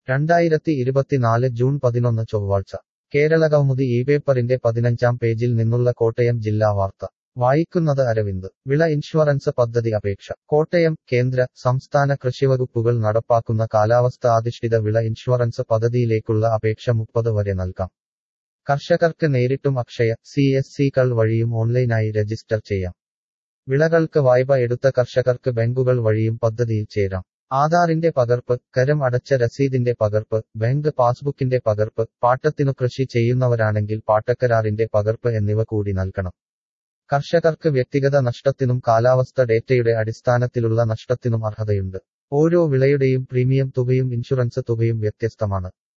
രണ്ടായിരത്തി ഇരുപത്തിനാല് ജൂൺ പതിനൊന്ന് ചൊവ്വാഴ്ച കേരളകൗമുദി ഈ പേപ്പറിന്റെ പതിനഞ്ചാം പേജിൽ നിന്നുള്ള കോട്ടയം ജില്ലാ വാർത്ത വായിക്കുന്നത് അരവിന്ദ് വിള ഇൻഷുറൻസ് പദ്ധതി അപേക്ഷ കോട്ടയം കേന്ദ്ര സംസ്ഥാന കൃഷിവകുപ്പുകൾ നടപ്പാക്കുന്ന കാലാവസ്ഥ അധിഷ്ഠിത വിള ഇൻഷുറൻസ് പദ്ധതിയിലേക്കുള്ള അപേക്ഷ മുപ്പത് വരെ നൽകാം കർഷകർക്ക് നേരിട്ടും അക്ഷയ സി എസ് സികൾ വഴിയും ഓൺലൈനായി രജിസ്റ്റർ ചെയ്യാം വിളകൾക്ക് വായ്പ എടുത്ത കർഷകർക്ക് ബാങ്കുകൾ വഴിയും പദ്ധതിയിൽ ചേരാം ആധാറിന്റെ പകർപ്പ് കരം അടച്ച രസീതിന്റെ പകർപ്പ് ബാങ്ക് പാസ്ബുക്കിന്റെ പകർപ്പ് പാട്ടത്തിനു കൃഷി ചെയ്യുന്നവരാണെങ്കിൽ പാട്ടക്കരാറിന്റെ പകർപ്പ് എന്നിവ കൂടി നൽകണം കർഷകർക്ക് വ്യക്തിഗത നഷ്ടത്തിനും കാലാവസ്ഥ ഡേറ്റയുടെ അടിസ്ഥാനത്തിലുള്ള നഷ്ടത്തിനും അർഹതയുണ്ട് ഓരോ വിളയുടെയും പ്രീമിയം തുകയും ഇൻഷുറൻസ് തുകയും വ്യത്യസ്തമാണ്